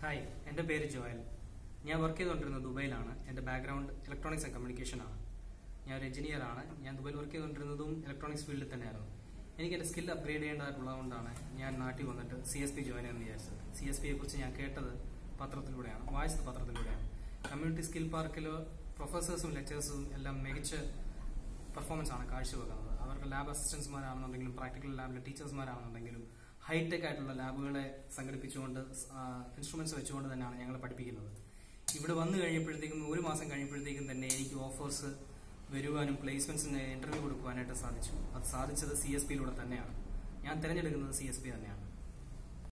hi എൻ്റെ പേര് Joel ഞാൻ വർക്ക് ചെയ്തുകൊണ്ടിരുന്നത് ദുബൈയിലാണ് എൻ്റെ ബാക്ക്ഗ്രൗണ്ട് ഇലക്ട്രോണിക്സ് ആൻഡ് കമ്മ്യൂണിക്കേഷൻ ആണ് ഞാൻ ഒരു എഞ്ചിനീയർ ആണ് ഞാൻ ദുബൈയിൽ വർക്ക് ചെയ്തുകൊണ്ടിരുന്നതും ഇലക്ട്രോണിക്സ് ഫീൽഡിൽ തന്നെയായിരുന്നു എനിക്ക് എൻ്റെ സ്കിൽ അപ്ഗ്രേഡ് ചെയ്യേണ്ടതായിട്ടുള്ളതുകൊണ്ടാണ് ഞാൻ നാട്ടിൽ വന്നിട്ട് സി എസ് പി ജോയിൻ എന്ന് വിചാരിച്ചത് സി എസ് പിയെ കുറിച്ച് ഞാൻ കേട്ടത് പത്രത്തിലൂടെയാണ് വായിച്ചത് പത്രത്തിലൂടെയാണ് കമ്മ്യൂണിറ്റി സ്കിൽ പാർക്കിൽ പ്രൊഫസേഴ്സും ലെക്ചേഴ്സും എല്ലാം മികച്ച പെർഫോമൻസ് ആണ് കാഴ്ചവെക്കുന്നത് അവർക്ക് ലാബ് അസിസ്റ്റൻസ്മാരാണെന്നുണ്ടെങ്കിലും പ്രാക്ടിക്കൽ ലാബിലെ ടീച്ചേഴ്സ്മാരാണെന്നുണ്ടെങ്കിലും ഹൈടെക് ആയിട്ടുള്ള ലാബുകളെ സംഘടിപ്പിച്ചുകൊണ്ട് ഇൻസ്ട്രുമെന്റ്സ് വെച്ചുകൊണ്ട് തന്നെയാണ് ഞങ്ങളെ പഠിപ്പിക്കുന്നത് ഇവിടെ വന്നു കഴിഞ്ഞപ്പോഴത്തേക്കും ഒരു മാസം കഴിഞ്ഞപ്പോഴത്തേക്കും തന്നെ എനിക്ക് ഓഫേഴ്സ് വരുവാനും പ്ലേസ്മെന്റ്സിന് ഇന്റർവ്യൂ കൊടുക്കുവാനായിട്ട് സാധിച്ചു അത് സാധിച്ചത് സി എസ് പിയിലൂടെ തന്നെയാണ് ഞാൻ തിരഞ്ഞെടുക്കുന്നത് സി എസ് പി തന്നെയാണ്